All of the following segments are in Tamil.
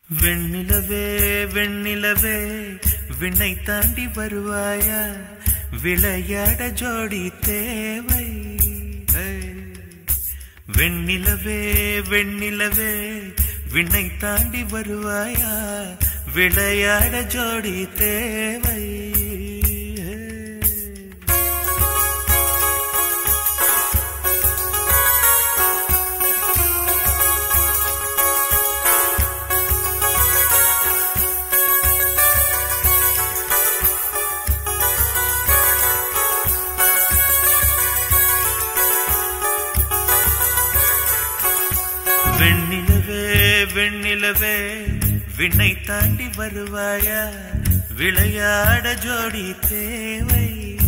வெண்ணிலவே வெண்ணிலவே விண்ணை தாண்டி வருவாயா விளையாட ஜோடி தேவை ஏய். வெண்ணிலவே வெண்ணிலவே விண்ணை தாண்டி வருவாயா விளையாட ஜோடி தேவை ஏய். வெண்ணிலவே வெண்ணிலவே விண்ணை தாண்டி வருவாயா விளையாட ஜோடி தேவை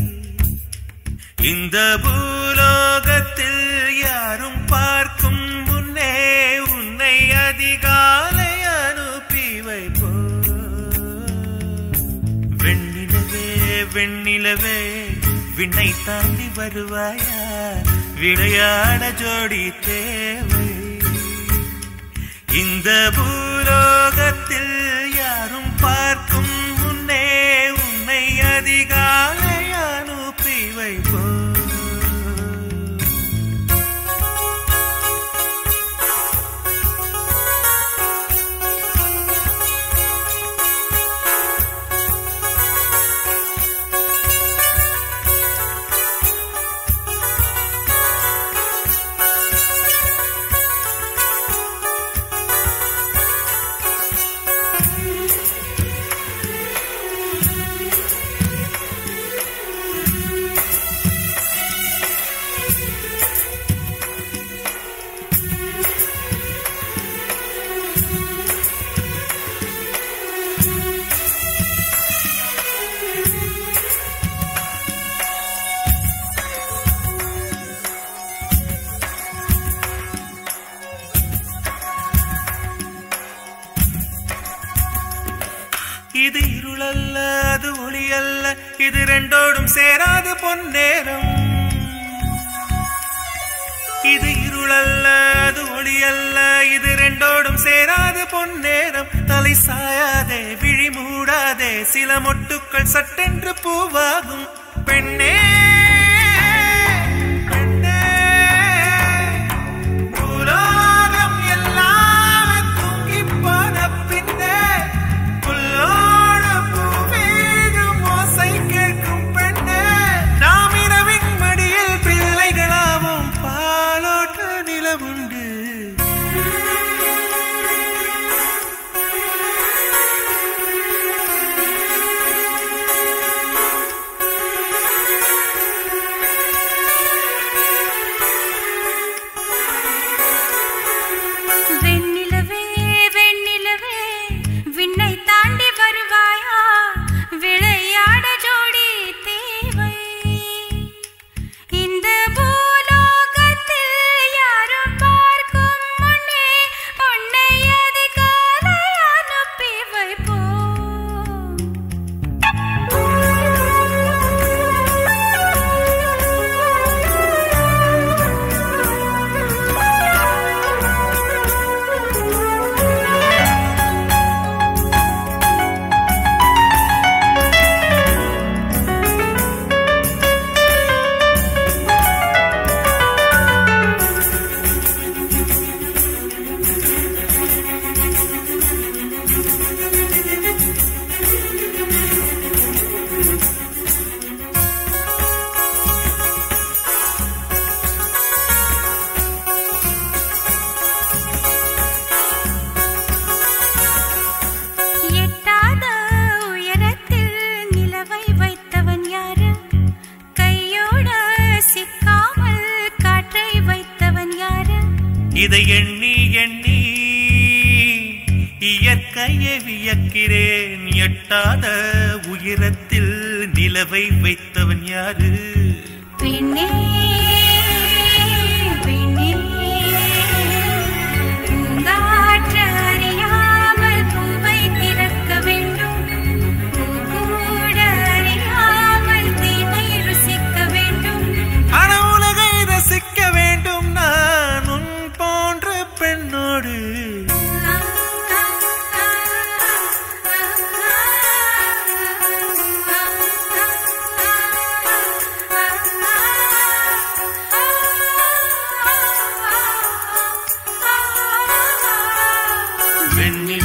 இந்த பூலோகத்தில் யாரும் பார்க்கும் முன்னே உன்னை அதிகாலை அனுப்பி வைப்போ வெண்ணிலவே வெண்ணிலவே விண்ணை தாண்டி வருவாயா விளையாட ஜோடி தேவை இந்த பூலோகத்தில் யாரும் பார்க்கும் முன்னே உன்னை அதிகாலை அனுப்பி வைப்போ இது இருளல்ல அது ஒளி அல்ல இது ரெண்டோடும் சேராது பொன்னேரம் இது இருளல்ல அது ஒளி அல்ல இது ரெண்டோடும் சேராது பொன்னேரம் தலை சாயாதே விழி மூடாதே சில மொட்டுக்கள் சட்டென்று பூவாகும் பெண்ணே பெண்ணே, பூலோகம் எல்லாம் தூங்கிப் போன பின்னே, புல்லோட பூவீழும் ஓசை கேட்கும் பெண்ணே, நாம் இரவின் மடியில் பிள்ளைகளாவோம் பாலோட்ட நிலவுண்டு வெண்ணிலவே வெண்ணிலவே விண்ணை தாண்டி வருவாயா விளையாட ஜோடி தேவை இந்த பூலோகத்தில் யாரும் பார்க்கும் முன்னே உன்னை அதிகாலை அனுப்பி வைப்போம் எட்டாத உயரத்தில் நிலவை வைத்தவன் யாரு கையோட சிக்காமல் காற்றை வைத்தவன் யாரு இதை எண்ணி எண்ணி இயற்கையை வியக்கிறேன் எட்டாத உயரத்தில் நிலவை வைத்தவன் யாரு பெண்ணே பெண்ணே பூங்காற்று அறியாமல் பூவை திறக்க வேண்டும் பூ கூட அறியாமல் தீமை ருசிக்க வேண்டும் அன உலகை ரசிக்க வேண்டும் நான் உன் போன்ற பெண்ணோடு ஆ, ஆ, ஆ. வெண்ணில்